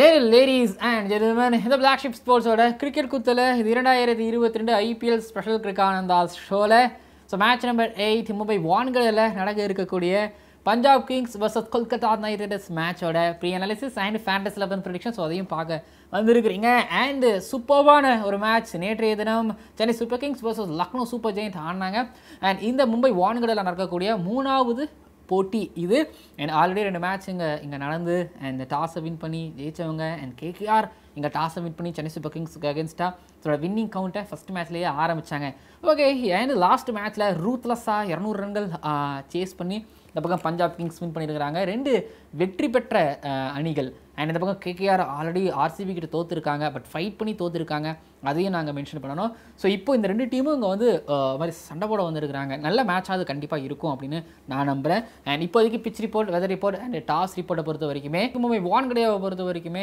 well ladies and gentlemen இந்த black sheep ஸ்போர்ட்ஸோட cricket குத்தில் இது இரண்டாயிரத்தி இருபத்தி ரெண்டு ஐபிஎல் ஸ்பெஷல் கிரிக்கானந்தா ஷோவில் so match number eight Mumbai வான்களில் நடக்க இருக்கக்கூடிய Punjab Kings versus Kolkata Knight Riders மேட்சோட pre analysis and fantasy eleven prediction so அதையும் பார்க்க வந்திருக்கிறீங்க அண்ட் சூப்பர்வான ஒரு மேட்ச் நேற்றைய தினம் Chennai Super Kings versus Lucknow Super Giant ஆடினாங்க அண்ட் இந்த மும்பை வான்களில் நடக்கக்கூடிய மூணாவது போட்டி இது அண்ட் ஆல்ரெடி ரெண்டு மேட்ச் இங்கே இங்கே நடந்து அண்ட் டாஸை வின் பண்ணி ஜெயிச்சவங்க அண்ட் கேகேஆர் இங்கே டாஸை வின் பண்ணி சென்னை சூப்பர் கிங்ஸ்க்கு அகேன்ஸ்டாக ஸோ வின்னிங் கவுண்ட்டை ஃபஸ்ட் மேட்ச்லேயே ஆரம்பித்தாங்க ஓகே அண்ட் லாஸ்ட் மேட்ச்சில் ரூத்லெஸ்ஸாக இரநூறு ரன்கள் சேஸ் பண்ணி இந்த பக்கம் பஞ்சாப் கிங்ஸ் வின் பண்ணியிருக்கிறாங்க ரெண்டு வெற்றி பெற்ற அஹ், அணிகள் அண்ட் இந்த பக்கம் கேகேஆர் ஆல்ரெடி ஆர்சிபி கிட்ட தோத்துருக்காங்க பட் ஃபைட் பண்ணி தோத்துருக்காங்க அதையும் நாங்கள் மென்ஷன் பண்ணணும் ஸோ இப்போ இந்த ரெண்டு டீமும் இங்கே வந்து அஹ், மாதிரி சண்டை போட வந்திருக்கிறாங்க நல்ல மேட்ச் அது கண்டிப்பாக இருக்கும் அப்படின்னு நான் நம்புகிறேன் அண்ட் இப்போதைக்கு pitch report weather report and toss ரிப்போர்ட்டை பொறுத்த வரைக்குமே மும்பை வான்கடையாவை பொறுத்த வரைக்குமே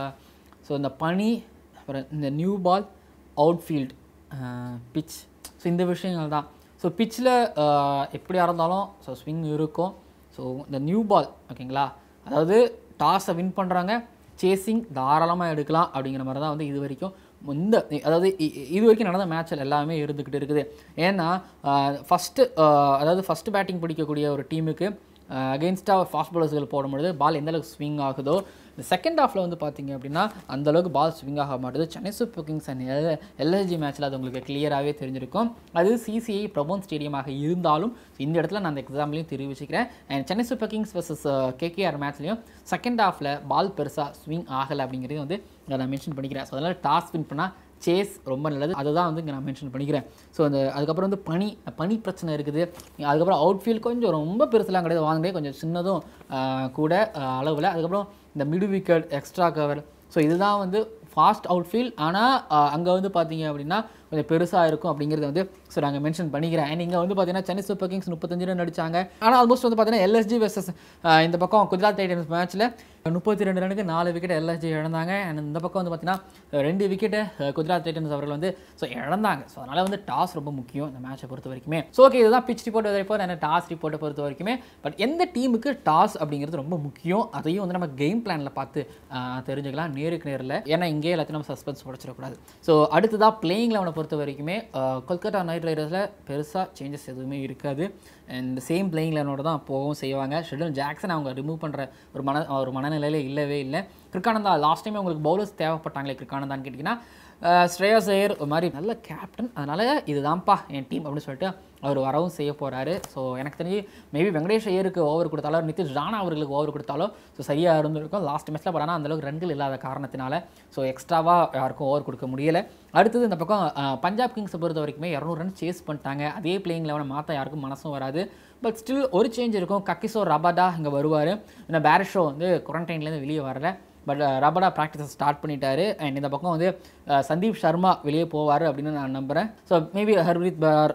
ஸோ இந்த பனி அப்புறம் இந்த new ball outfield pitch so இந்த விஷயங்கள் தான் ஸோ பிச்சில் எப்படியா இருந்தாலும் ஸோ ஸ்விங் இருக்கும் ஸோ இந்த நியூ பால் ஓகேங்களா அதாவது டாஸை வின் பண்ணுறாங்க சேசிங் தாராளமாக எடுக்கலாம் அப்படிங்கிற மாதிரி தான் வந்து இது வரைக்கும் இந்த அதாவது இ- இ- இது வரைக்கும் நடந்த மேட்ச்சில் எல்லாமே இருந்துக்கிட்டு இருக்குது ஏன்னா ஃபஸ்ட்டு அதாவது ஃபஸ்ட்டு பேட்டிங் பிடிக்கக்கூடிய ஒரு டீமுக்கு அகெயின்ஸ்டாக ஃபாஸ்ட் பாலர்ஸ்கள் போடும்பொழுது பால் எந்த அளவுக்கு ஸ்விங் ஆகுதோ இந்த செகண்ட் ஹாஃபில் வந்து பார்த்தீங்க அப்படின்னா அந்த அளவுக்கு பால் ஸ்விங் ஆக மாட்டுது Chennai Super Kings and L LSG மேட்ச்சில் அது உங்களுக்கு கிளியராகவே தெரிஞ்சிருக்கும் அது சிசிஐ பிரபோன் ஸ்டேடியமாக இருந்தாலும் இந்த இடத்துல நான் அந்த எக்ஸாம்லையும் தெரிவிச்சுக்கிறேன் and Chennai Super Kings versus KKR மேட்ச்லையும் செகண்ட் ஹாஃபில் பால் பெருசாக ஸ்விங் ஆகலை அப்படிங்கிறது வந்து இங்க நான் மென்ஷன் பண்ணிக்கிறேன் ஸோ அதனால் டாஸ் வின் பண்ணால் சேஸ் ரொம்ப நல்லது அதுதான் வந்து இங்கே நான் மென்ஷன் பண்ணிக்கிறேன் ஸோ அந்த அதுக்கப்புறம் வந்து பனி பனி பிரச்சனை இருக்குது அதுக்கப்புறம் அவுட்ஃபீல்ட் கொஞ்சம் ரொம்ப பெருசுலாம் கிடையாது வாங்கினே கொஞ்சம் சின்னதும் ஆஹ், கூட அளவில் அதுக்கப்புறம் இந்த mid wicket extra cover so இதுதான் வந்து ஃபாஸ்ட் அவுட்ஃபீல்ட் ஆனால் அங்கே வந்து பார்த்தீங்க அப்படின்னா கொஞ்சம் பெருசாக இருக்கும் அப்படிங்கிறத வந்து ஸோ நாங்கள் மென்ஷன் பண்ணிக்கிறேன் அண்ட் இங்கே வந்து பார்த்தீங்கன்னா சென்னை சூப்பர் கிங்ஸ் முப்பத்தஞ்சு ரன் அடிச்சாங்க ஆனால் ஆல்மோஸ்ட் வந்து பார்த்தீங்கன்னா எல்எஸ்ஜி வெர்சஸ் இந்த பக்கம் குஜராத் டைட்டன்ஸ் மேட்ச்சில் முப்பத்தி ரெண்டு ரனுக்கு நாலு விக்கெட் எல்எஸ்ஜி இழந்தாங்க அண்ட் இந்த பக்கம் வந்து பார்த்தீங்கன்னா ரெண்டு விக்கெட்டு குஜராத் டைட்டன்ஸ் அவர்கள் வந்து ஸோ இழந்தாங்க ஸோ அதனால் வந்து டாஸ் ரொம்ப முக்கியம் இந்த மேட்சை பொறுத்த வரைக்குமே ஸோ ஓகே இதுதான் pitch report report and toss ரிப்போர்ட்டை பொறுத்த வரைக்குமே பட் எந்த டீமுக்கு டாஸ் அப்படிங்கிறது ரொம்ப முக்கியம் அதையும் வந்து நம்ம கேம் பிளானில் பார்த்து ஆஹ், தெரிஞ்சுக்கலாம் நேருக்கு நேரில் ஏன்னா இங்கே எல்லாத்தையும் நம்ம சஸ்பென்ஸ் உடச்சிடக்கூடாது ஸோ அடுத்ததாக பிளேயிங் லெவனை பொறுத்த வரைக்குமே ஆஹ், கொல்கத்தா நைட் ரைடர்ஸில் பெருசாக சேஞ்சஸ் எதுவுமே இருக்காது அண்ட் சேம் பிளேயிங் லெவனோட தான் போகவும் செய்வாங்க ஷெட்யூல் ஜாக்சன் அவங்க ரிமூவ் பண்ணுற ஒரு மன ஒரு மனநிலையில் இல்லவே இல்லை கிருக்கானந்தா லாஸ்ட் டைம் உங்களுக்கு பவுலர்ஸ் தேவைப்பட்டாங்களே கிருக்கானந்தான்னு கேட்டிங்கன்னா ஆஹ், ஸ்ரேயாஸ் ஐயர் ஒரு மாதிரி நல்ல கேப்டன் அதனால் இதுதான்ப்பா என் டீம் அப்படின்னு சொல்லிட்டு அவர் வரவும் செய்ய போகிறாரு ஸோ எனக்கு தெரிஞ்சு மேபி வெங்கடேஷ் ஐயருக்கு ஓவர் கொடுத்தாலோ நிதிஷ் ராணா அவர்களுக்கு ஓவர் கொடுத்தாலோ ஸோ சரியாக இருந்திருக்கும் லாஸ்ட் மேட்ச்சில் பட் ஆனால் அந்தளவுக்கு ரன்கள் இல்லாத காரணத்தினால ஸோ எக்ஸ்ட்ராவாக யாருக்கும் ஓவர் கொடுக்க முடியலை அடுத்தது இந்த பக்கம் அஹ், பஞ்சாப் கிங்ஸை பொறுத்த வரைக்குமே இரநூறு ரன் சேஸ் பண்ணிட்டாங்க அதே பிளேயிங் லெவனை மாற்ற யாருக்கும் மனசும் வராது பட் ஸ்டில் ஒரு சேஞ்ச் இருக்கும் கக்கிசோ ரபாடா இங்கே வருவார் இந்த பேரிஷோ வந்து குவாரண்டைன்லேருந்து வெளியே வரல பட் ரபடா ப்ராக்டிஸை ஸ்டார்ட் பண்ணிட்டாரு அண்ட் இந்த பக்கம் வந்து அஹ், சந்தீப் சர்மா வெளியே போவார் அப்படின்னு நான் நம்புகிறேன் so maybe Harpreet Brar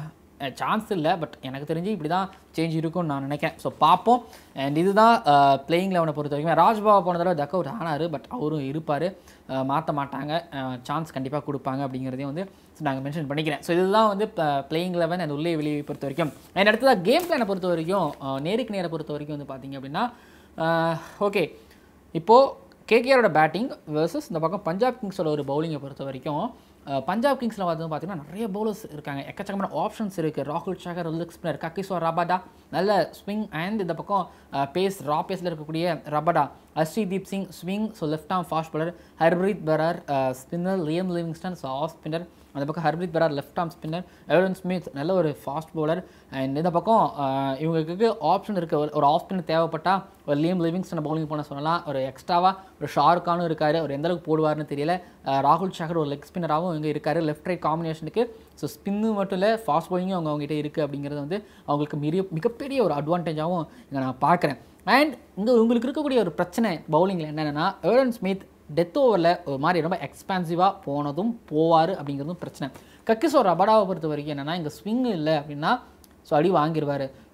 chance இல்லை பட் எனக்கு தெரிஞ்சு இப்படி தான் சேஞ்ச் இருக்கும்னு நான் நினைக்கிறேன் ஸோ பார்ப்போம் அண்ட் இதுதான் பிளேயிங் லெவனை பொறுத்த வரைக்கும் ராஜ்பாபா போன தடவை டக் அவுட் ஆனார் பட் அவரும் இருப்பார் மாற்ற மாட்டாங்க சான்ஸ் கண்டிப்பாக கொடுப்பாங்க அப்படிங்கிறதையும் வந்து நாங்கள் மென்ஷன் பண்ணிக்கிறேன் ஸோ இதுதான் வந்து பிளேயிங் லெவன் அண்ட் உள்ளே வெளியே பொறுத்த வரைக்கும் அண்ட் அடுத்ததாக கேம் பிளானை பொறுத்த வரைக்கும் அஹ், நேருக்கு நேரை பொறுத்த வரைக்கும் வந்து பார்த்தீங்க அப்படின்னா ஓகே இப்போது கேகேஆரோட பேட்டிங் வெர்சஸ் இந்த பக்கம் பஞ்சாப் கிங்ஸோட ஒரு பவுலிங்கை பொறுத்த வரைக்கும் அஹ், பஞ்சாப் கிங்ஸில் வந்து பார்த்தீங்கன்னா நிறைய பவுலர்ஸ் இருக்காங்க எக்கச்சக்கமான ஆப்ஷன்ஸ் இருக்குது ராகுல் Chahar leg spinner Kagiso Rabada நல்ல ஸ்விங் அண்ட் இந்த பக்கம் பேஸ் ரா பேஸில் இருக்கக்கூடிய Rabada Arshdeep Singh swing so left arm fast bowler Harpreet Brar spinner Liam Livingstone so off spinner அந்த பக்கம் Harpreet Brar left arm spinner Odean Smith நல்ல ஒரு ஃபாஸ்ட் பவுலர் அண்ட் இந்த பக்கம் அஹ், இவங்களுக்கு ஆப்ஷன் இருக்குது ஒரு- ஒரு ஆஃப் ஸ்பின்னர் தேவைப்பட்டால் ஒரு லியம் லிவிங்ஸ்டன் பவுலிங் பண்ண சொல்லலாம் ஒரு எக்ஸ்ட்ராவாக ஒரு ஷாருக்கானும் இருக்கார் அவர் எந்த அளவுக்கு போடுவார்னு தெரியல அஹ், ராகுல் சஹர் ஒரு லெக் ஸ்பின்னராகவும் இங்கே இருக்கார் லெஃப்ட் ரைட் காம்பினேஷனுக்கு ஸோ ஸ்பின்னு மட்டும் இல்லை ஃபாஸ்ட் பவுலிங்கும் அவங்க அவங்ககிட்ட இருக்குது அப்படிங்கிறது வந்து அவங்களுக்கு மிக மிகப்பெரிய ஒரு அட்வான்டேஜாகவும் இங்கே நான் பார்க்குறேன் அண்ட் இங்கே உங்களுக்கு இருக்கக்கூடிய ஒரு பிரச்சனை பவுலிங்கில் என்னென்னா ஏர்டன் ஸ்மித் டெத் ஓவரில் ஒரு மாதிரி ரொம்ப எக்ஸ்பான்சிவாக போனதும் போவார் அப்படிங்கிறதும் பிரச்சனை கக்கிசோ ரபடாவை பொறுத்த வரைக்கும் என்னென்னா இங்கே ஸ்விங் இல்லை அப்படின்னா ஸோ அடி வாங்கிடுவார்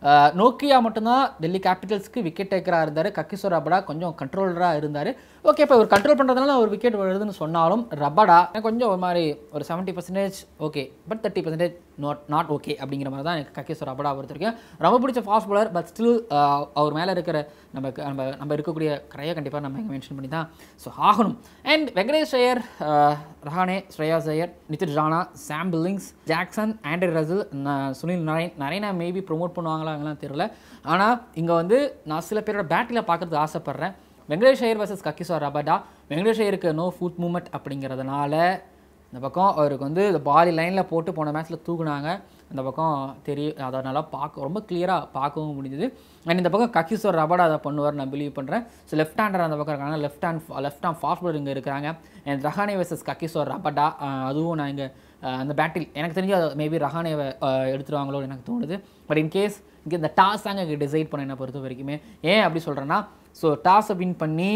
நோக்கியா மட்டும்தான் டெல்லி கேபிட்டல்ஸ்க்கு விக்கெட் டேக்கராக இருந்தார் கக்கிசோர் ரபடா கொஞ்சம் கண்ட்ரோலராக இருந்தார் ஓகே இப்போ ஒரு கண்ட்ரோல் பண்ணுறதுனால ஒரு விக்கெட் வருதுன்னு சொன்னாலும் ரபடா கொஞ்சம் ஒரு மாதிரி ஒரு seventy percentage okay but thirty percentage not not okay அப்படிங்கிற மாதிரி தான் எனக்கு கக்கிசோர் ரபடா பொறுத்திருக்கேன் ரொம்ப பிடிச்ச ஃபாஸ்ட் bowler பட் ஸ்டில் அவர் மேலே இருக்கிற நம்ம நம்ம நம்ம இருக்கக்கூடிய கரையை கண்டிப்பாக நம்ம இங்கே மென்ஷன் பண்ணி தான் ஸோ ஆகணும் and Venkatesh Iyer ah, Rahane Shreyas Iyer Nitish Rana Sam Billings Jackson Andre Russell ந- சுனில் நரேன் நரேனா மேபி ப்ரோமோட் பண்ணுவாங்களாங்கலாம் தெரியல ஆனால் இங்கே வந்து நான் சில பேரோட பேட்டில் பார்க்கறதுக்கு ஆசைப்பட்றேன் Venkatesh Iyer versus Kagiso Rabada Venkatesh ஐயருக்கு நோ ஃபுட் மூமெண்ட் அப்படிங்கிறதுனால இந்த பக்கம் அவருக்கு வந்து இந்த பாடி லைனில் போட்டு போன மேட்ச்சில் தூக்குனாங்க அந்த பக்கம் தெரியும் அதை நல்லா பார்க்க ரொம்ப கிளியராக பார்க்கவும் முடிஞ்சது அண்ட் இந்த பக்கம் கக்கிசோர் ரபடா அதை பண்ணுவார் நான் பிலீவ் பண்ணுறேன் ஸோ லெஃப்ட் ஹேண்டர் அந்த பக்கம் இருக்காங்க left hand left hand fast bowler இங்கே இருக்கிறாங்க and Rahane versus Kagiso Rabada ah அதுவும் நான் இங்கே அந்த பேட்டில் எனக்கு தெரிஞ்சு மேபி ரஹானேவை அஹ், எடுத்துருவாங்களோன்னு எனக்கு தோணுது பட் இன் கேஸ் இங்கே இந்த டாஸ் தாங்க இங்கே டிசைட் பண்ண என்னை பொறுத்த வரைக்குமே ஏன் அப்படி சொல்கிறேன்னா ஸோ டாஸை வின் பண்ணி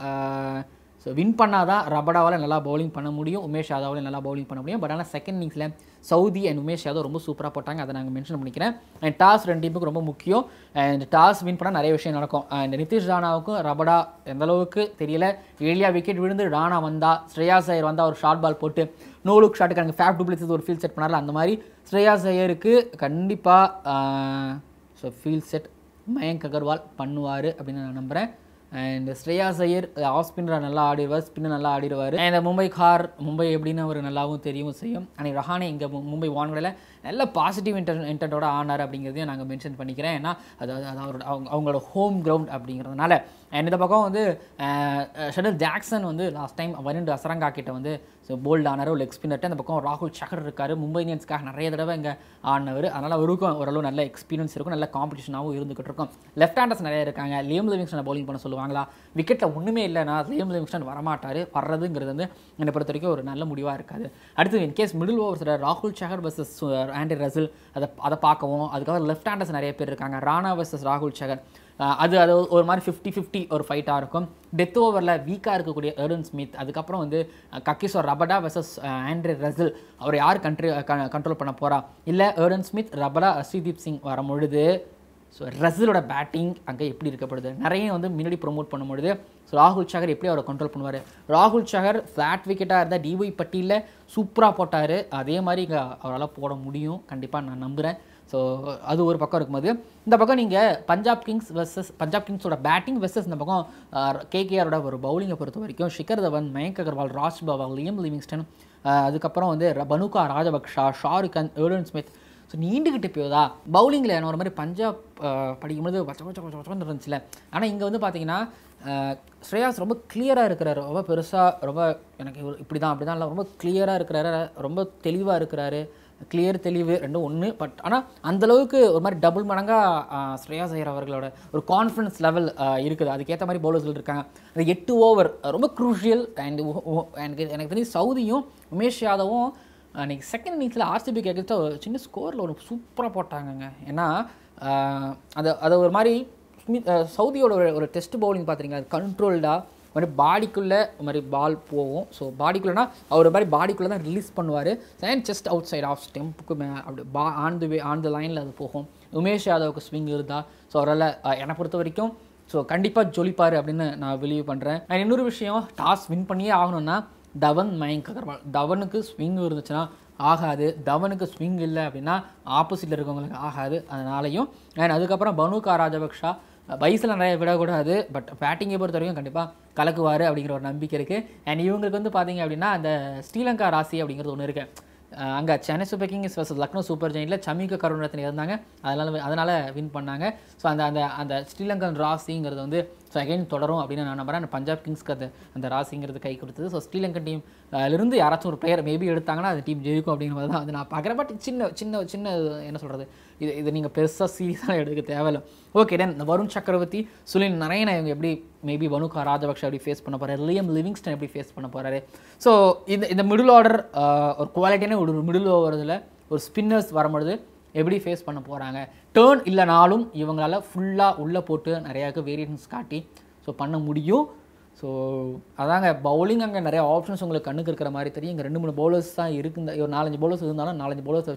ஸோ வின் பண்ணால் தான் ரபடாவால் நல்லா பவுலிங் பண்ண முடியும் உமேஷ் யாதவால் நல்லா பவுலிங் பண்ண முடியும் பட் ஆனால் செகண்ட் இன்னிங்ஸில் சவுதி அண்ட் உமேஷ் யாதவ் ரொம்ப சூப்பராக போட்டாங்க அதை நாங்கள் மென்ஷன் பண்ணிக்கிறேன் அண்ட் டாஸ் ரெண்டு டீமுக்கு ரொம்ப முக்கியம் அண்ட் டாஸ் வின் பண்ணால் நிறைய விஷயம் நடக்கும் அண்ட் நிதிஷ் ராணாவுக்கும் ரபடா எந்த அளவுக்கு தெரியல ஏழியா விக்கெட் விழுந்து ராணா வந்தா ஸ்ரேயாஸ் ஐயர் வந்தால் ஒரு ஷார்ட் பால் போட்டு நோ லுக் ஷாட்டுக்கு எனக்கு ஃபேப் டூப்ளிக்ஸ் ஒரு ஃபீல் செட் பண்ணார்ல அந்த மாதிரி ஸ்ரேயாஸ் ஐயருக்கு கண்டிப்பாக so feel set Mayank Agarwal பண்ணுவார் அப்படின்னு நான் நம்புகிறேன் and Shreyas Iyer off spinner நல்லா ஆடிடுவார் ஸ்பின்னர் நல்லா ஆடிடுவார் அண்ட் மும்பை கார் மும்பை எப்படின்னு அவர் நல்லாவும் தெரியவும் செய்யும் அன்னைக்கு ரஹானே இங்கே மும்பை வான்களில் நல்ல பாசிட்டிவ் இன்டர் இன்டென்ட்டோட ஆனார் அப்படிங்கிறதையும் நாங்கள் மென்ஷன் பண்ணிக்கிறேன் ஏன்னா அதாவது அது அவரோட அவங்க அவங்களோட ஹோம் கிரவுண்ட் அப்படிங்கிறதுனால அண்ட் இந்த பக்கம் வந்து ஷெடில் ஜாக்சன் வந்து லாஸ்ட் டைம் வருண் அசரங்கா கிட்ட வந்து ஸோ போல்ட் ஆனார் ஒரு லெக் ஸ்பின்னர்ட்டு அந்த பக்கம் ராகுல் சக்கர் இருக்கார் மும்பை இந்தியன்ஸ்க்காக நிறைய தடவை இங்கே ஆடினவர் அதனால் அவருக்கும் ஓரளவு நல்ல எக்ஸ்பீரியன்ஸ் இருக்கும் நல்ல காம்படிஷனாகவும் இருந்துகிட்டு இருக்கும் லெஃப்ட் ஹேண்டர்ஸ் நிறைய இருக்காங்க லியம் லிவிங்ஸ்டனை பவுலிங் பண்ண சொல்லுவாங்களா விக்கெட்டில் ஒன்றுமே இல்லைனா லியம் லிவிங்ஸ்டன் வரமாட்டார் வர்றதுங்கிறது வந்து என்னை பொறுத்த வரைக்கும் ஒரு நல்ல முடிவாக இருக்காது அடுத்து இன்கேஸ் மிடில் ஓவர்ஸில் ராகுல் சஹர் வர்சஸ் ஆண்டி ரசில் அதை அதை பார்க்கவும் அதுக்கப்புறம் லெஃப்ட் ஹேண்டர்ஸ் நிறைய பேர் இருக்காங்க ராணா வர்சஸ் ராகுல் சஹர் அஹ் அது அது ஒரு மாதிரி ஃபிஃப்டி ஃபிஃப்டி ஒரு ஃபைட்டாக இருக்கும் டெத் ஓவரில் வீக்காக இருக்கக்கூடிய எர்டன் ஸ்மித் அதுக்கப்புறம் வந்து ah, Kagiso Rabada versus Andre Russell அவர் யார் கண்ட்ரி கண்ட்ரோல் பண்ண போகிறா இல்லை Odean Smith Rabada Arshdeep Singh வரும் பொழுது ஸோ ரசிலோட பேட்டிங் அங்கே எப்படி இருக்கப்படுது நிறைய வந்து முன்னாடி ப்ரோமோட் பண்ணும்பொழுது ஸோ ராகுல் சஹர் எப்படி அவரை கண்ட்ரோல் பண்ணுவார் ராகுல் சஹர் ஃப்ளாட் விக்கெட்டாக இருந்தால் டிஒய் பட்டியில் சூப்பராக போட்டார் அதே மாதிரி இங்கே அவரால் போட முடியும் கண்டிப்பாக நான் நம்புகிறேன் ஸோ அது ஒரு பக்கம் இருக்கும்போது இந்த பக்கம் நீங்கள் பஞ்சாப் கிங்ஸ் வெர்சஸ் பஞ்சாப் கிங்ஸோட பேட்டிங் வெர்சஸ் இந்த பக்கம் கேகேஆரோட ஒரு பவுலிங்கை பொறுத்த வரைக்கும் Shikhar Dhawan Mayank Agarwal Raj Bawa Liam Livingstone ah, அதுக்கப்புறம் வந்து ர- Bhanuka Rajapaksa Shahrukh Khan Odean Smith so நீண்டுக்கிட்டு போதா பவுலிங்கில் நான் ஒரு மாதிரி பஞ்சாப் அஹ், படிக்கும்போது வச்ச வச்ச வச்ச வச்சன்னு இருந்துச்சுல ஆனால் இங்கே வந்து பார்த்தீங்கன்னா அஹ், ஸ்ரேயாஸ் ரொம்ப கிளியராக இருக்கிறாரு ரொம்ப பெருசாக ரொம்ப எனக்கு இவர் இப்படி தான் அப்படி தான் இல்லை ரொம்ப கிளியராக இருக்கிறாரு ரொம்ப தெளிவாக இருக்கிறாரு கிளியர் தெளிவு ரெண்டும் ஒன்று பட் ஆனால் அந்தளவுக்கு ஒரு மாதிரி டபுள் மடங்காக ஸ்ரேயாஸ் ஐயர் அவர்களோட ஒரு கான்ஃபிடன்ஸ் லெவல் இருக்குது அதுக்கேற்ற மாதிரி பவுலர்ஸ்கள் இருக்காங்க அந்த எட்டு ஓவர் ரொம்ப க்ரூஷியல் அண்ட் எனக்கு எனக்கு தெரிஞ்சு சவுதியும் உமேஷ் யாதவும் அன்றைக்கி செகண்ட் இன்னிங்ஸில் ஆர்சிபிக்கு எகென்ஸ்டாக ஒரு சின்ன ஸ்கோரில் ஒரு சூப்பராக போட்டாங்கங்க ஏன்னா ஆஹ், அது அது ஒரு மாதிரி ஸ்மித் அஹ், சவுதியோட ஒரு ஒரு டெஸ்ட் பவுலிங் பார்த்துருங்க அது கண்ட்ரோல்டாக மாதிரி பாடிக்குள்ளே மாதிரி பால் போகும் ஸோ பாடிக்குள்ளேனா அவர் ஒரு மாதிரி பாடிக்குள்ளே தான் ரிலீஸ் பண்ணுவார் and just outside off ஸ்டெம்புக்கு மே அப்படி பா on the way on the லைனில் அது போகும் உமேஷ் யாதவுக்கு ஸ்விங் இருந்தா ஸோ அவரால் என்னை பொறுத்த வரைக்கும் ஸோ கண்டிப்பாக ஜொலிப்பார் அப்படின்னு நான் பிலீவ் பண்ணுறேன் அண்ட் இன்னொரு விஷயம் டாஸ் வின் பண்ணியே ஆகணும்னா தவன் மயங்க் அகர்வால் தவனுக்கு ஸ்விங் இருந்துச்சுன்னா ஆகாது தவனுக்கு ஸ்விங் இல்லை அப்படின்னா ஆப்போசிட்டில் இருக்கவங்களுக்கு ஆகாது அதனாலையும் அண்ட் அதுக்கப்புறம் பனுகா ராஜபக்ஷா வயசில் நிறைய விடக்கூடாது பட் பேட்டிங்கை பொறுத்த வரைக்கும் கண்டிப்பாக கலக்குவார் அப்படிங்கிற ஒரு நம்பிக்கை இருக்குது அண்ட் இவங்களுக்கு வந்து பார்த்தீங்க அப்படின்னா அந்த ஸ்ரீலங்கா ராசி அப்படிங்கிறது ஒன்று இருக்குது அங்கே Chennai Super Kings versus Lucknow Super ஜெயினில் சமிக கருணரத்ன இருந்தாங்க அதனால் அதனால் வின் பண்ணாங்க ஸோ அந்த அந்த அந்த ஸ்ரீலங்கன் ராசிங்கிறது வந்து ஸோ அகைன் தொடரும் அப்படின்னு நான் நம்புறேன் பஞ்சாப் கிங்ஸ்க்கு அந்த அந்த ராசிங்கிறது கை கொடுத்தது ஸோ ஸ்ரீலங்கன் டீம் இருந்து யாராச்சும் ஒரு பிளேயர் மேபி எடுத்தாங்கன்னா அந்த டீம் ஜெயிக்கும் அப்படிங்கிற மாதிரி தான் வந்து நான் பார்க்குறேன் பட் சின்ன சின்ன சின்ன என்ன சொல்கிறது இது இது நீங்கள் பெருசாக சீரியஸாக எடுக்க தேவையில்லை ஓகே தென் இந்த வருண் சக்கரவர்த்தி சுனில் நரேனா இவங்க எப்படி மேபி வனுகா ராஜபக்ஷ எப்படி ஃபேஸ் பண்ண போகிறாரு லியம் லிவிங்ஸ்டன் எப்படி ஃபேஸ் பண்ண போகிறாரு ஸோ இந்த இந்த மிடில் ஆர்டர் ஒரு குவாலிட்டியான ஒரு மிடில் ஓவரதில் ஒரு ஸ்பின்னர்ஸ் வரும்பொழுது எப்படி ஃபேஸ் பண்ண போகிறாங்க டேர்ன் இல்லைனாலும் இவங்களால ஃபுல்லாக உள்ளே போட்டு நிறையாக்கு வேரியன்ஸ் காட்டி ஸோ பண்ண முடியும் ஸோ அதாங்க பவுலிங் அங்கே நிறைய ஆப்ஷன்ஸ் உங்களுக்கு கண்ணுக்கு இருக்கிற மாதிரி தெரியும் இங்கே ரெண்டு மூணு பவுலர்ஸ் தான் இருக்குது ஒரு நாலஞ்சு பவுலர்ஸ் இருந்தாலும் நாலஞ்சு பவுலர்ஸ் வச்சு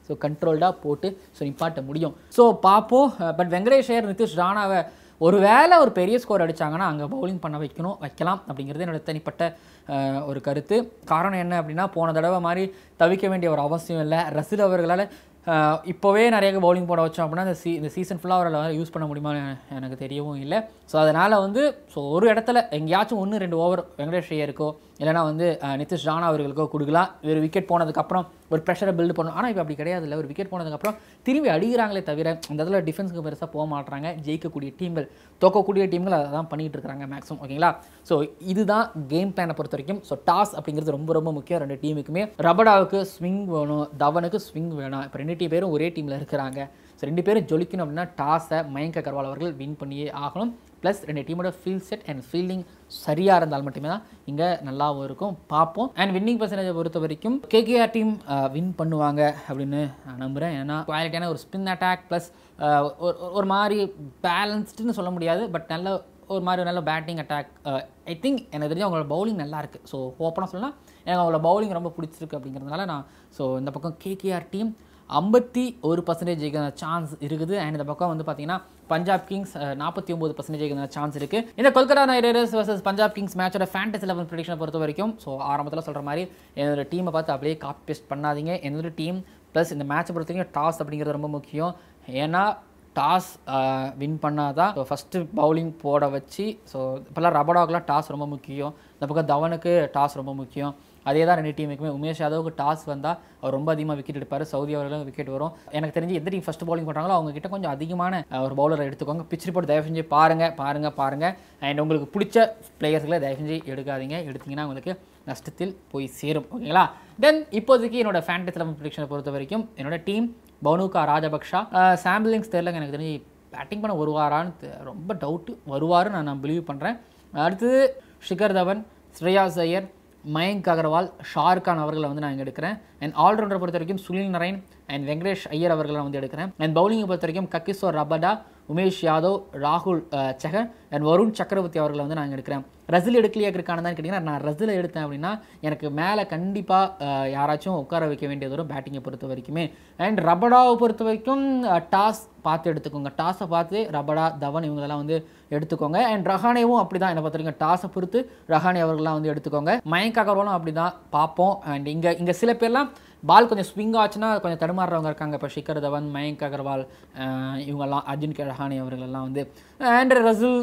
ஸோ கண்ட்ரோல்டாக போட்டு ஸோ நிப்பாட்ட முடியும் ஸோ பார்ப்போம் பட் வெங்கடேஷ் ஐயர் நிதிஷ் ராணாவை ஒருவேளை ஒரு பெரிய ஸ்கோர் அடிச்சாங்கன்னா அங்கே பவுலிங் பண்ண வைக்கணும் வைக்கலாம் அப்படிங்கிறது என்னோட தனிப்பட்ட அஹ், ஒரு கருத்து காரணம் என்ன அப்படின்னா போன தடவை மாதிரி தவிக்க வேண்டிய ஒரு அவசியம் இல்லை ரசில் அவர்களால் அஹ், இப்போவே நிறைய பவுலிங் போட வச்சோம் அப்படின்னா இந்த சீ இந்த சீசன் ஃபுல்லாக அவரால் யூஸ் பண்ண முடியுமா எனக்கு தெரியவும் இல்லை ஸோ அதனால் வந்து ஸோ ஒரு இடத்துல எங்கேயாச்சும் ஒன்று ரெண்டு ஓவர் வெங்கடேஷ் ஐயருக்கோ இல்லைனா வந்து அஹ், நிதிஷ் ராணா அவர்களுக்கோ கொடுக்கலாம் ஒரு விக்கெட் போனதுக்கப்புறம் ஒரு ப்ரெஷரை பில்டு பண்ணணும் ஆனால் இப்போ அப்படி கிடையாது இல்லை ஒரு விக்கெட் போனதுக்கப்புறம் திரும்பி அடிக்கிறாங்களே தவிர இந்த இடத்துல டிஃபென்ஸுக்கு பெருசாக போக மாட்றாங்க ஜெயிக்கக்கூடிய டீம்கள் தோக்கக்கூடிய டீம்கள் அதை தான் பண்ணிகிட்டு இருக்காங்க மேக்ஸிமம் ஓகேங்களா ஸோ இதுதான் கேம் பிளானை பொறுத்த வரைக்கும் ஸோ டாஸ் அப்படிங்கிறது ரொம்ப ரொம்ப முக்கியம் ரெண்டு டீமுக்குமே ரபடாவுக்கு ஸ்விங் வேணும் தவனுக்கு ஸ்விங் வேணும் இப்போ ரெண்டு டீம் பேரும் ஒரே டீமில் இருக்கிறாங்க ஸோ ரெண்டு பேரும் ஜொலிக்கணும் அப்படின்னா டாஸை மயங்க அகர்வால் அவர்கள் வின் பண்ணியே ஆகணும் ப்ளஸ் ரெண்டு டீமோட ஃபீல் செட் அண்ட் ஃபீல்டிங் சரியாக இருந்தால் மட்டுமே தான் இங்கே நல்லாவும் இருக்கும் பார்ப்போம் அண்ட் வின்னிங் பர்சன்டேஜை பொறுத்த வரைக்கும் கேகேஆர் டீம் வின் பண்ணுவாங்க அப்படின்னு நான் நம்புகிறேன் ஏன்னா குவாலிட்டியான ஒரு ஸ்பின் அட்டாக் ப்ளஸ் ஒரு ஒரு மாதிரி பேலன்ஸ்டுன்னு சொல்ல முடியாது பட் நல்ல ஒரு மாதிரி நல்ல பேட்டிங் அட்டாக் ஐ திங்க் எனக்கு தெரிஞ்சு அவங்களோட பவுலிங் நல்லா இருக்குது ஸோ ஓப்பனாக சொல்லலாம் எனக்கு அவங்களோட பவுலிங் ரொம்ப பிடிச்சிருக்கு அப்படிங்கிறதுனால நான் ஸோ இந்த பக்கம் கேகேஆர் டீம் ஐம்பத்தி ஒரு பர்சன்டேஜ் ஜெயிக்கிற சான்ஸ் இருக்குது அண்ட் இந்த பக்கம் வந்து பார்த்தீங்கன்னா பஞ்சாப் கிங்ஸ் நாற்பத்தி ஒம்பது பர்சன்டேஜ் ஜெயிக்கிற சான்ஸ் இருக்குது இந்த Kolkata Knight Riders versus Punjab Kings மேட்சோட ஃபேண்டஸ் லெவன் ப்ரிடிக்ஷனை பொறுத்த வரைக்கும் ஸோ ஆரம்பத்தில் சொல்கிற மாதிரி என்னோட டீமை பார்த்து அப்படியே காப்பி பேஸ்ட் பண்ணாதீங்க என்னோட டீம் ப்ளஸ் இந்த மேட்சை பொறுத்த வரைக்கும் டாஸ் அப்படிங்கிறது ரொம்ப முக்கியம் ஏன்னா டாஸ் வின் பண்ணாதான் ஸோ ஃபஸ்ட்டு பவுலிங் போட வச்சு ஸோ இப்போல்லாம் ரபடாவுக்குலாம் டாஸ் ரொம்ப முக்கியம் இந்த பக்கம் தவனுக்கு டாஸ் ரொம்ப முக்கியம் அதே தான் ரெண்டு டீமுக்குமே உமேஷ் யாதவுக்கு டாஸ் வந்தால் அவர் ரொம்ப அதிகமாக விக்கெட் எடுப்பார் சவுதி அவர்களும் விக்கெட் வரும் எனக்கு தெரிஞ்சு எந்த டீம் ஃபஸ்ட் பவுலிங் பண்ணுறாங்களோ அவங்க கிட்ட கொஞ்சம் அதிகமான அஹ், ஒரு பவுலரை எடுத்துக்கோங்க பிச் ரிப்போர்ட் தயவு செஞ்சு பாருங்கள் பாருங்கள் பாருங்கள் அண்ட் உங்களுக்கு பிடிச்ச பிளேயர்ஸ்களை தயவு செஞ்சு எடுக்காதீங்க எடுத்தீங்கன்னா உங்களுக்கு நஷ்டத்தில் போய் சேரும் ஓகேங்களா தென் இப்போதைக்கு என்னோட ஃபேண்டஸ் லெவன் ப்ரிடிக்ஷனை பொறுத்த வரைக்கும் என்னோட டீம் பவுனுகா ராஜபக்ஷா சாம்பிளிங்ஸ் தெரிலங்க எனக்கு தெரிஞ்சு பேட்டிங் பண்ண வருவாரான்னு தெ- ரொம்ப டவுட்டு வருவாருன்னு நான் நான் பிலீவ் பண்ணுறேன் அடுத்தது ஷிகர் தவன் ஸ்ரேயாஸ் ஐயர் மயங்க் அகர்வால் ஷாருக்கான் அவர்களை வந்து நான் இங்கே எடுக்கிறேன் அண்ட் ஆல்ரவுண்டரை பொறுத்த வரைக்கும் சுனில் நரேன் அண்ட் வெங்கடேஷ் ஐயர் அவர்களை நான் வந்து எடுக்கிறேன் அண்ட் பவுலிங்கை பொறுத்த வரைக்கும் கக்கிசோர் ரபடா உமேஷ் யாதவ் ராகுல் அஹ், சஹர் அண்ட் வருண் சக்கரவர்த்தி அவர்களை வந்து நான் எடுக்கிறேன் ரசில் எடுக்கலையா இருக்கானு தான் கேட்டிங்கன்னா நான் ரசில் எடுத்தேன் அப்படின்னா எனக்கு மேலே கண்டிப்பாக யாராச்சும் உட்கார வைக்க வேண்டியது வரும் பேட்டிங்கை பொறுத்த வரைக்குமே அண்ட் ரபடாவை பொறுத்த வரைக்கும் டாஸ் பார்த்து எடுத்துக்கோங்க டாஸை பார்த்து ரபடா தவன் இவங்களெல்லாம் வந்து எடுத்துக்கோங்க அண்ட் ரஹானேவும் அப்படி தான் என்னை பொறுத்த வரைக்கும் டாஸை பொறுத்து ரஹானே அவர்கள்லாம் வந்து எடுத்துக்கோங்க மயங்க் அகர்வாலும் அப்படி தான் பார்ப்போம் அண்ட் இங்கே இங்கே சில பேர்லாம் பால் கொஞ்சம் ஸ்விங் ஆச்சுன்னா கொஞ்சம் தடுமாறுறவங்க இருக்காங்க இப்போ ஷிகர் தவன் மயங்க் அகர்வால் அஹ் இவங்கெல்லாம் அர்ஜுன் கே ரஹானே அவர்களெல்லாம் வந்து அண்ட் ரசூல்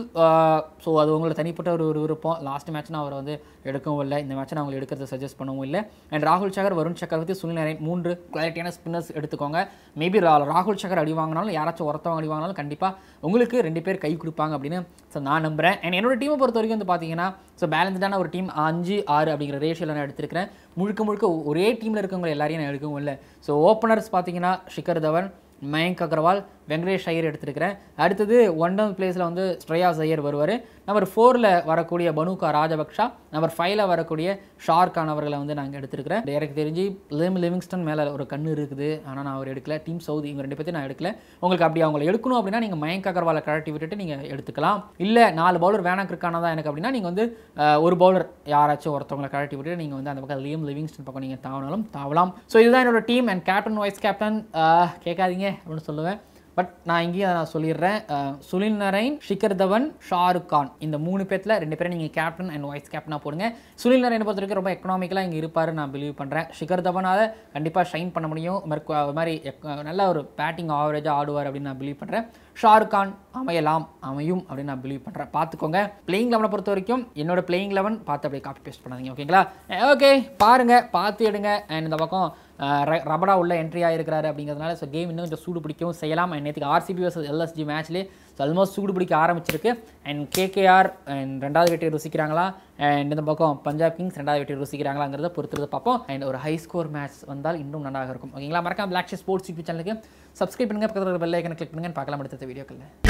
ஸோ அது உங்களோட தனிப்பட்ட ஒரு ஒரு விருப்பம் லாஸ்ட் மேட்ச் நான் அவரை வந்து எடுக்கவும் இல்லை இந்த மேட்ச் நான் அவங்களை எடுக்கிறத சஜஸ்ட் பண்ணவும் இல்லை அண்ட் ராகுல் சகர் வருண் சக்கரவர்த்தி சுனில் நரேன் மூன்று குவாலிட்டியான ஸ்பின்னர்ஸ் எடுத்துக்கோங்க மேபி ராகுல் சகர் அடி வாங்கினாலும் யாராச்சும் ஒருத்தவங்க அடி வாங்கினாலும் கண்டிப்பாக உங்களுக்கு ரெண்டு பேர் கை கொடுப்பாங்க அப்படின்னு ஸோ நான் நம்புகிறேன் அண்ட் என்னோட டீமை பொறுத்த வரைக்கும் வந்து பார்த்தீங்கன்னா ஸோ பேலன்ஸ்டான ஒரு டீம் அஞ்சு ஆறு அப்படிங்கிற ரேஷியோவில் நான் எடுத்திருக்கிறேன் முழுக்க முழுக்க ஒரே டீமில் இருக்கவங்க எல்லாரையும் நான் எடுக்கவும் இல்லை ஸோ ஓப்பனர்ஸ் பார்த்தீங்கன்னா ஷிகர் தவன் மயங்க் அகர்வால் வெங்கடேஷ் ஐயர் எடுத்திருக்கிறேன் அடுத்தது ஒன் டவுன் பிளேஸில் வந்து ஸ்ரேயாஸ் ஐயர் வருவார் நம்பர் ஃபோரில் வரக்கூடிய பனுகா ராஜபக்ஷா நம்பர் ஃபைவ்ல வரக்கூடிய ஷார் கான் அவர்களை வந்து நாங்கள் எடுத்திருக்கிறேன் எனக்கு தெரிஞ்சு லிம் லிவிங்ஸ்டன் மேலே ஒரு கண்ணு இருக்குது ஆனால் நான் அவர் எடுக்கல டீம் சவுதி இவங்க ரெண்டு பேர்த்தையும் நான் எடுக்கல உங்களுக்கு அப்படி அவங்களை எடுக்கணும் அப்படின்னா நீங்கள் மயங்க் அகர்வாலை கழட்டி விட்டுட்டு நீங்கள் எடுத்துக்கலாம் இல்லை நாலு பவுலர் வேணாம் இருக்கானா தான் எனக்கு அப்படின்னா நீங்கள் வந்து அஹ், ஒரு பவுலர் யாராச்சும் ஒருத்தவங்களை கழட்டி விட்டுட்டு நீங்கள் வந்து அந்த பக்கம் லியம் லிவிங்ஸ்டன் பக்கம் நீங்கள் தாவனாலும் தாவலாம் ஸோ இதுதான் என்னோட team and captain vice captain கேட்காதீங்க அப்படின்னு சொல்லுவேன் பட் நான் இங்கேயும் நான் சொல்லிடுறேன் அஹ், சுனில் நரைன் ஷிகர் தவன் ஷாருக் கான் இந்த மூணு பேர்த்தில் ரெண்டு பேரும் நீங்கள் கேப்டன் அண்ட் வைஸ் கேப்டனாக போடுங்க சுனில் நரைனை பொறுத்த வரைக்கும் ரொம்ப எக்கனாமிக்கலாக இங்கே இருப்பார் நான் பிலீவ் பண்ணுறேன் ஷிகர் தவனால் கண்டிப்பாக ஷைன் பண்ண முடியும் இது மாதிரி கு- அது மாதிரி எக்- நல்ல ஒரு பேட்டிங் ஆவரேஜாக ஆடுவார் அப்படின்னு நான் பிலீவ் பண்ணுறேன் ஷாருக் கான் அமையலாம் அமையும் அப்படின்னு நான் பிலீவ் பண்ணுறேன் பார்த்துக்கோங்க பிளேயிங் லெவனை பொறுத்த வரைக்கும் என்னோட பிளேயிங் லெவன் பார்த்து அப்படியே காப்பி பேஸ்ட் பண்ணாதீங்க ஓகேங்களா ஓகே பாருங்கள் பார்த்து எடுங்க அண்ட் இந்த பக்கம் அஹ், ர- ரபடா உள்ள என்ட்ரி ஆகிருக்கிறாரு அப்படிங்கிறதுனால ஸோ கேம் இன்னும் கொஞ்சம் சூடு பிடிக்கவும் செய்யலாம் அண்ட் நேற்றுக்கு ஆர்சிபி வர்சஸ் எல்எஸ்ஜி மேட்ச்லேயே ஸோ ஆல்மோஸ்ட் சூடு பிடிக்க ஆரம்பிச்சிருக்கு அண்ட் கேகேஆர் அண்ட் ரெண்டாவது வெற்றி ருசிக்கிறாங்களா அண்ட் இந்த பக்கம் பஞ்சாப் கிங்ஸ் ரெண்டாவது வெற்றி ருசிக்கிறாங்களாங்கிறத பொறுத்துறது பார்ப்போம் அண்ட் ஒரு ஹை ஸ்கோர் மேட்ச் வந்தால் இன்னும் நன்றாக இருக்கும் ஓகேங்களா மறக்காம பிளாக் ஸ்போர்ட்ஸ் யூடியூப் சேனலுக்கு சப்ஸ்கிரைப் பண்ணுங்க பக்கத்தில் பெல் ஐக்கனை கிளிக் பண்ணுங்க பார்க்கலாம் அடுத்த வீடியோக்களில்